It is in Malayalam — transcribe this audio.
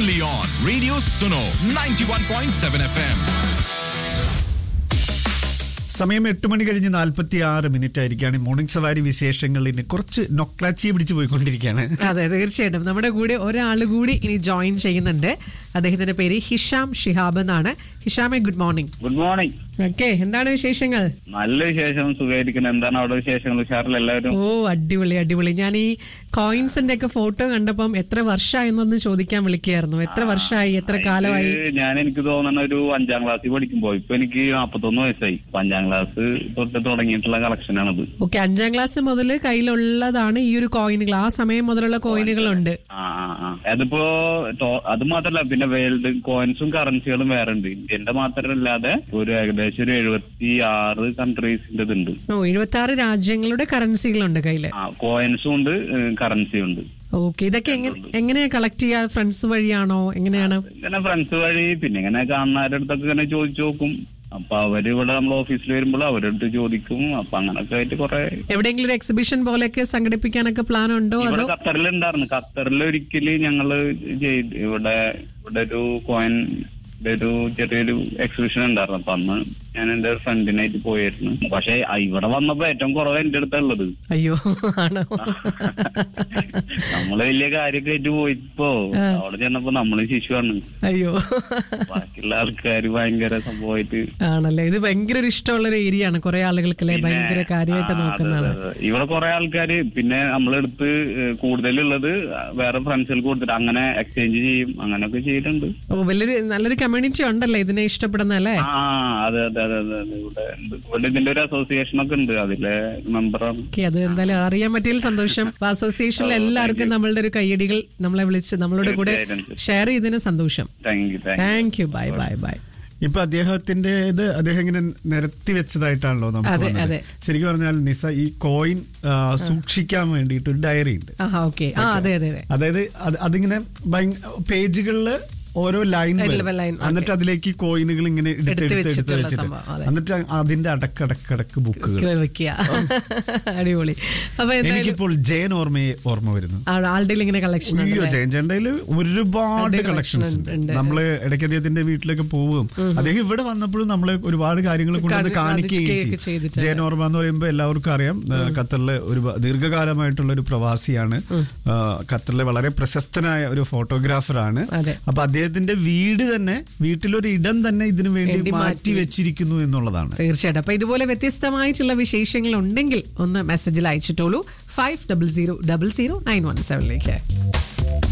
only on Radio Suno 91.7 FM. സമയം എട്ട് മണി കഴിഞ്ഞ് നാല്പത്തി ആറ് മിനിറ്റ് ആയിരിക്കാണ് മോർണിംഗ് സവാരി വിശേഷങ്ങളിൽ കുറച്ച് നൊക്ലാച്ചിയെ പിടിച്ച് പോയിക്കൊണ്ടിരിക്കുകയാണ് അതെ തീർച്ചയായിട്ടും നമ്മുടെ കൂടെ ഒരാൾ കൂടി ഇനി ജോയിൻ ചെയ്യുന്നുണ്ട് അദ്ദേഹത്തിന്റെ പേര് ഹിഷാം ഷിഹാബ് എന്നാണ് ഹിഷാമെ good morning good morning okay എന്താണ് വിശേഷങ്ങൾ നല്ല വിശേഷം സുഖമായിരിക്കണം എന്താണ് അവിടെ വിശേഷങ്ങൾ ഉഷാറിൽ എല്ലാവരും ഓ അടിപൊളി അടിപൊളി ഞാൻ ഈ കോയിൻസിന്റെ ഒക്കെ ഫോട്ടോ കണ്ടപ്പം എത്ര വർഷമായെന്നൊന്ന് ചോദിക്കാൻ വിളിക്കുകയായിരുന്നു എത്ര വർഷമായി എത്ര കാലമായി ഇത് ഞാൻ എനിക്ക് തോന്നുന്ന ഒരു അഞ്ചാം ക്ലാസ്സിൽ പഠിക്കുമ്പോ ഇപ്പൊ എനിക്ക് നാപ്പത്തൊന്ന് വയസ്സായി ഇപ്പൊ അഞ്ചാം ക്ലാസ് തൊട്ട് തുടങ്ങിയിട്ടുള്ള കളക്ഷൻ ആണിത് ഓക്കെ അഞ്ചാം ക്ലാസ് മുതൽ കയ്യിലുള്ളതാണ് ഈ ഒരു കോയിനുകൾ ആ സമയം മുതലുള്ള കോയിനുകളുണ്ട് ആ ആ ആ അതിപ്പോ ടോ- അത് മാത്രല്ല പിന്നെ വേൾഡ് കോയിൻസും കറൻസികളും വേറെ ഉണ്ട് ഇന്ത്യന്റെ മാത്രമല്ലാതെ ഒരു ഏകദേശം ഒരു എഴുപത്തി ആറ് കൺട്രീസിന്റെ ഉണ്ട് ഓ എഴുപത്തി ആറ് രാജ്യങ്ങളുടെ കറൻസികളുണ്ട് കയ്യില് ആ കോയിൻസും ഉണ്ട് കറൻസിയും ഉണ്ട് ഓക്കെ ഇതൊക്കെ എങ്ങനെ എങ്ങനെയാ കളക്ട് ചെയ്യാ ഫ്രണ്ട്സ് വഴിയാണോ എങ്ങനെയാണ് ഇങ്ങനെ ഫ്രണ്ട്സ് വഴി പിന്നെ ഇങ്ങനെ കാണുന്നവരുടെ അടുത്തൊക്കെ ഇങ്ങനെ ചോദിച്ചു നോക്കും അപ്പൊ അവര് ഇവിടെ നമ്മൾ ഓഫീസിൽ വരുമ്പോൾ അവരുടെ അടുത്ത് ചോദിക്കും അപ്പൊ അങ്ങനൊക്കെ ആയിട്ട് കുറെ എവിടെയെങ്കിലും ഒരു എക്സിബിഷൻ പോലെയൊക്കെ സംഘടിപ്പിക്കാനൊക്കെ പ്ലാൻ ഉണ്ടോ അതോ ഇവിടെ ഖത്തറിൽ ഉണ്ടായിരുന്നു ഖത്തറിൽ ഒരിക്കല് ഞങ്ങള് ചെയ്ത് ഇവിടെ ഇവിടെ ഒരു കോയിൻ ഒരു ചെറിയൊരു എക്സിബിഷൻ ഉണ്ടായിരുന്നു അപ്പൊ അന്ന് ഞാൻ എന്റെ ഫ്രണ്ടിനായിട്ട് പോയിരുന്നു പക്ഷെ ഇവിടെ വന്നപ്പോ ഏറ്റവും കുറവ് എന്റെ അടുത്താ ഉള്ളത് അയ്യോ ആണോ നമ്മള് വലിയ കാര്യമൊക്കെ ആയിട്ട് പോയിപ്പോ അവിടെ ചെന്നപ്പോ നമ്മള് ശിശുവാണ് അയ്യോ ബാക്കിയുള്ള ആൾക്കാര് ഭയങ്കര സംഭവമായിട്ട് ആണല്ലേ ഇത് ഭയങ്കര ഒരു ഇഷ്ടമുള്ള ഒരു ഏരിയ ആണ് കുറെ ആളുകൾക്കല്ലേ ഭയങ്കര കാര്യമായിട്ട് ആ, അതെ, നോക്കുന്നതാണ് അതെ, അതെ. ഇവിടെ കുറെ ആൾക്കാര് പിന്നെ നമ്മളെടുത്ത് ഏഹ്, കൂടുതലുള്ളത് വേറെ ഫ്രണ്ട്സുകൾക്ക് കൊടുത്തിട്ട് അങ്ങനെ എക്സ്ചേഞ്ച് ചെയ്യും അങ്ങനെയൊക്കെ ചെയ്തിട്ടുണ്ട് ഓ വലിയൊരു നല്ലൊരു കമ്മ്യൂണിറ്റി ഉണ്ടല്ലേ ഇതിനെ ഇഷ്ടപ്പെടുന്ന അല്ലേ ആ അതെ അതെ അതെ അതെ അതെ. ഇവിടെ ഉണ്ട്. ഇവിടെ ഇതിന്റെ ഒരു അസോസിയേഷൻ ഒക്കെ ഉണ്ട് അതിലെ മെമ്പറാണ് ഓക്കെ അത് എന്തായാലും അറിയാൻ പറ്റിയതിൽ സന്തോഷം അപ്പൊ അസോസിയേഷനിലെ എല്ലാവർക്കും നമ്മളുടെ ഒരു കൈയടികൾ നമ്മളെ വിളിച്ച് നമ്മളോട് കൂടെ തീർച്ചയായിട്ടും. ഷെയർ ചെയ്തതിന് സന്തോഷം thank you thank you thank you bye bye bye ഇപ്പൊ അദ്ദേഹത്തിന്റെ ഇത് അദ്ദേഹം ഇങ്ങനെ നിരത്തി വെച്ചതായിട്ടാണല്ലോ നമുക്ക് അതെ, വന്നത്. അതെ. ശരിക്കും പറഞ്ഞാൽ നിസ ഈ കോയിൻ ആ, സൂക്ഷിക്കാൻ വേണ്ടിയിട്ട് ഒരു ഡയറി ഉണ്ട് ആ ഓക്കെ ആ അതെ അതെ അതെ അതായത് അത് അതിങ്ങനെ പേജുകളില് ഓരോ ലൈൻ Line, വരും. line, okay. എന്നിട്ട് അതിലേക്ക് കോയിനുകൾ ഇങ്ങനെ എടുത്ത് എടുത്ത് എടുത്ത് എടുത്ത് വെച്ചിട്ടുള്ള വെച്ചിട്ട് സംഭവം, അതെ. എന്നിട്ട് അതിന്റെ അടക്കടക്കടക്ക് ബുക്കുകൾ വെക്കുക അടിപൊളി അപ്പൊ എന്തായാലും എനിക്കിപ്പോൾ ജയൻ ഓർമ്മയെ ഓർമ്മ വരുന്നു ആളുടെ ഇങ്ങനെ കളക്ഷൻ അയ്യോ ജയൻ ചേട്ടൻ്റെ ഒരുപാട് ഒരുപാട് കളക്ഷൻസ് collection ഉണ്ട്. നമ്മള് ഇടയ്ക്ക് അദ്ദേഹത്തിന്റെ വീട്ടിലൊക്കെ പോവും അദ്ദേഹം ഇവിടെ വന്നപ്പോഴും നമ്മള് ഒരുപാട് കാര്യങ്ങൾ കൊണ്ടുവന്ന് കാണിക്കുകയും കാണിക്കുകയും ഒക്കെ ചെയ്യും ചെയ്തിട്ടുണ്ട്. ജയൻ ഓർമ്മ എന്ന് പറയുമ്പോൾ എല്ലാവർക്കും അറിയാം ആ, ഖത്തറിലെ ഒരു ബ- ദീർഘകാലമായിട്ടുള്ള ഒരു പ്രവാസിയാണ് ആ, ഖത്തറിലെ വളരെ പ്രശസ്തനായ ഒരു ഫോട്ടോഗ്രാഫറാണ് അതെ. അപ്പൊ അദ്ദേഹത്തിന്റെ വീട് തന്നെ വീട്ടിലൊരു ഇടം തന്നെ ഇതിനു വേണ്ടി വേണ്ടി മാറ്റി മാറ്റി വെച്ചിരിക്കുന്നു എന്നുള്ളതാണ് തീർച്ചയായിട്ടും അപ്പൊ ഇതുപോലെ വ്യത്യസ്തമായിട്ടുള്ള വിശേഷങ്ങൾ ഉണ്ടെങ്കിൽ ഒന്ന് മെസ്സേജിൽ അയച്ചിട്ടോളൂ five double zero double zero nine one സെവനിലേക്ക്